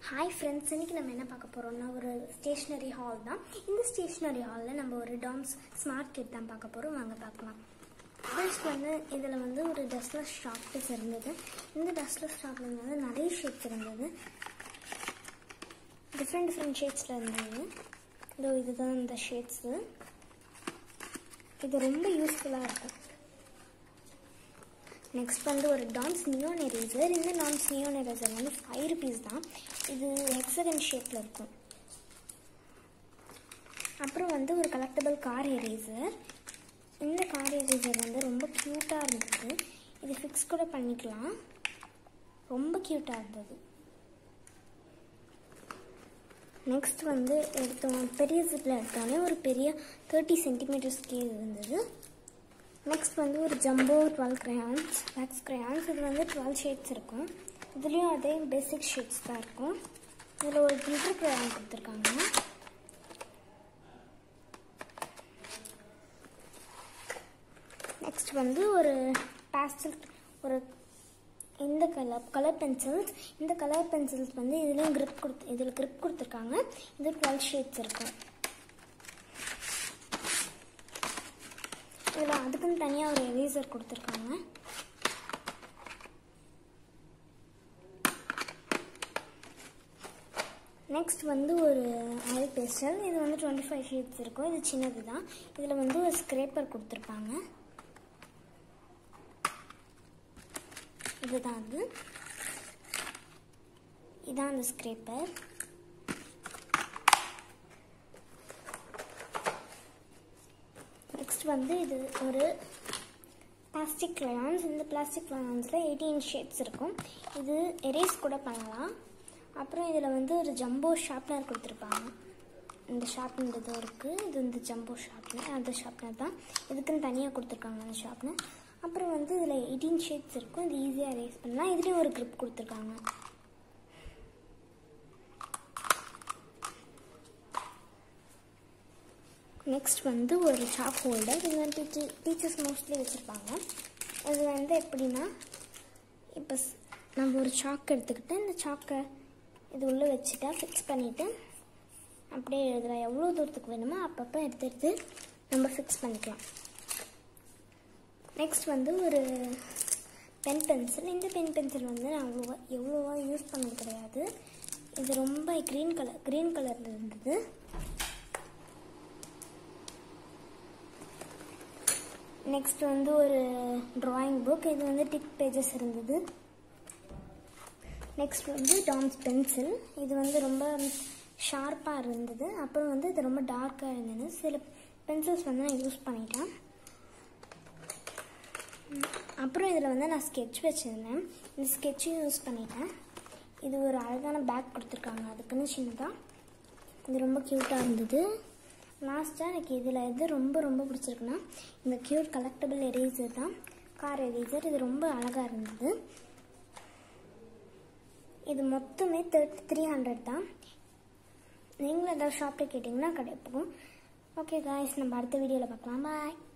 hi friends இன்னைக்கு நம்ம என்ன பார்க்க போகிறோம்னா ஒரு ஸ்டேஷ்னரி ஹால் தான் இந்த ஸ்டேஷ்னரி ஹாலில் நம்ம ஒரு டாம்ஸ் ஸ்மார்ட் கிட் தான் பார்க்க போகிறோம் வாங்க பார்க்கலாம் ஃபர்ஸ்ட் வந்து இதில் வந்து ஒரு டஸ்ட்லெஸ் ஷாப்ஸ் இருந்தது இந்த டஸ்ட்லெஸ் ஷாப்பில் வந்து நிறைய ஷேப்ஸ் இருந்தது டிஃப்ரெண்ட் டிஃப்ரெண்ட் ஷேட்ஸில் இருந்தது இதோ இதுதான் இந்த ஷேட்ஸு இது ரொம்ப யூஸ்ஃபுல்லாக இருக்கும் நெக்ஸ்ட் வந்து ஒரு டான்ஸ் நியோன் எரேசர் இந்த டான்ஸ் நியோன் எரேசர் வந்து ஃபைவ் ருபீஸ் தான் இது ஹெக்ஸகன் ஷேப்பில் இருக்கும் அப்புறம் வந்து ஒரு கலெக்டபிள் கார் எரேசர் இந்த கார் எரேசர் வந்து ரொம்ப க்யூட்டாக இருந்தது இது ஃபிக்ஸ் கூட பண்ணிக்கலாம் ரொம்ப க்யூட்டாக இருந்தது நெக்ஸ்ட் வந்து எடுத்தோம் பெரிய ஜிப்பில் எடுத்தோடனே ஒரு பெரிய தேர்ட்டி சென்டிமீட்டர் ஸ்கேல் இருந்தது நெக்ஸ்ட் வந்து ஒரு jumbo twelve crayons wax crayons இது வந்து டுவெல் ஷேட்ஸ் இருக்கும் இதுலேயும் அதே பேசிக் ஷேட்ஸ் தான் இருக்கும் இதில் ஒரு கிளிட்டர் கிரையான் கொடுத்துருக்காங்க நெக்ஸ்ட் வந்து ஒரு பேஸ்டல் ஒரு இந்த கலர் கலர் பென்சில்ஸ் இந்த கலர் பென்சில்ஸ் வந்து இதுலேயும் grip கொடுத்து இதில் grip கொடுத்துருக்காங்க இது டுவெல் ஷேட்ஸ் இருக்கும் இதில் அதுக்குன்னு தனியாக ஒரு எரேசர் கொடுத்துருக்காங்க நெக்ஸ்ட் வந்து ஒரு ஆயில் பேஸ்டல் இது வந்து டுவெண்ட்டி ஃபைவ் ஷீட்ஸ் இருக்கும் இது சின்னது தான் இதில் வந்து ஒரு ஸ்க்ரேப்பர் கொடுத்துருப்பாங்க இதுதான் அது இதான் அந்த ஸ்க்ரேப்பர் நெக்ஸ்ட் வந்து இது ஒரு பிளாஸ்டிக் கிரையான்ஸ் இந்த பிளாஸ்டிக் கிரையான்ஸில் எயிட்டீன் ஷேட்ஸ் இருக்கும் இது எரேஸ் கூட பண்ணலாம் அப்புறம் இதில் வந்து ஒரு ஜம்போ ஷார்ப்னர் கொடுத்துருப்பாங்க இந்த ஷார்ப்னர் இது இருக்குது இது வந்து ஜம்போ ஷார்ப்னர் அந்த ஷார்ப்னர் தான் இதுக்குன்னு தனியாக கொடுத்துருக்காங்க அந்த ஷார்ப்னர் அப்புறம் வந்து இதில் எயிட்டீன் ஷேட்ஸ் இருக்கும் இது ஈஸியாக எரேஸ் பண்ணலாம் இதுலேயும் ஒரு grip கொடுத்துருக்காங்க நெக்ஸ்ட் வந்து ஒரு சாக் ஹோல்டர் இது வந்து டீச்சர் டீச்சர்ஸ் மோஸ்ட்லி வச்சுருப்பாங்க இது வந்து எப்படின்னா இப்போ ஸ்- நம்ம ஒரு சாக் எடுத்துக்கிட்டு இந்த சாக்கை இது உள்ளே வச்சுட்டா ஃபிக்ஸ் பண்ணிவிட்டு அப்படியே எழுதலாம் எவ்வளோ தூரத்துக்கு வேணுமோ அப்பப்போ எடுத்து எடுத்து நம்ம ஃபிக்ஸ் பண்ணிக்கலாம் நெக்ஸ்ட் வந்து ஒரு பென் பென்சில் இந்த பென் பென்சில் வந்து நான் அவ்வளோவா எவ்வளோவா யூஸ் பண்ணது கிடையாது இது ரொம்ப க்ரீன் கலர் க்ரீன் கலரில் இருந்தது நெக்ஸ்ட் வந்து ஒரு drawing புக் இது வந்து டிக் பேஜஸ் இருந்தது நெக்ஸ்ட் வந்து டாம்ஸ் பென்சில் இது வந்து ரொம்ப ஷார்ப்பாக இருந்தது அப்புறம் வந்து இது ரொம்ப டார்க்காக இருந்தது சில பென்சில்ஸ் வந்து நான் யூஸ் பண்ணிட்டேன் ம், அப்புறம் இதில் வந்து நான் ஸ்கெட்ச் வச்சுருந்தேன் இந்த ஸ்கெட்சும் யூஸ் பண்ணிட்டேன் இது ஒரு அழகான பேக் கொடுத்துருக்காங்க அதுக்குன்னு சின்னதாக இது ரொம்ப க்யூட்டாக இருந்தது லாஸ்ட்டாக எனக்கு இதில் எது ரொம்ப ரொம்ப பிடிச்சிருக்குன்னா இந்த க்யூட் கலெக்டபிள் எரேசர் தான் கார் எரேசர் இது ரொம்ப அழகாக இருந்தது இது மொத்தமே தேர்ட்டி த்ரீ ஹண்ட்ரட் தான் நீங்களும் ஏதாவது ஷாப்பில் கேட்டிங்கன்னா கிடைப்போம் ஓகே காய்ஸ் நம்ம அடுத்த வீடியோவில் பார்க்கலாம் பாய்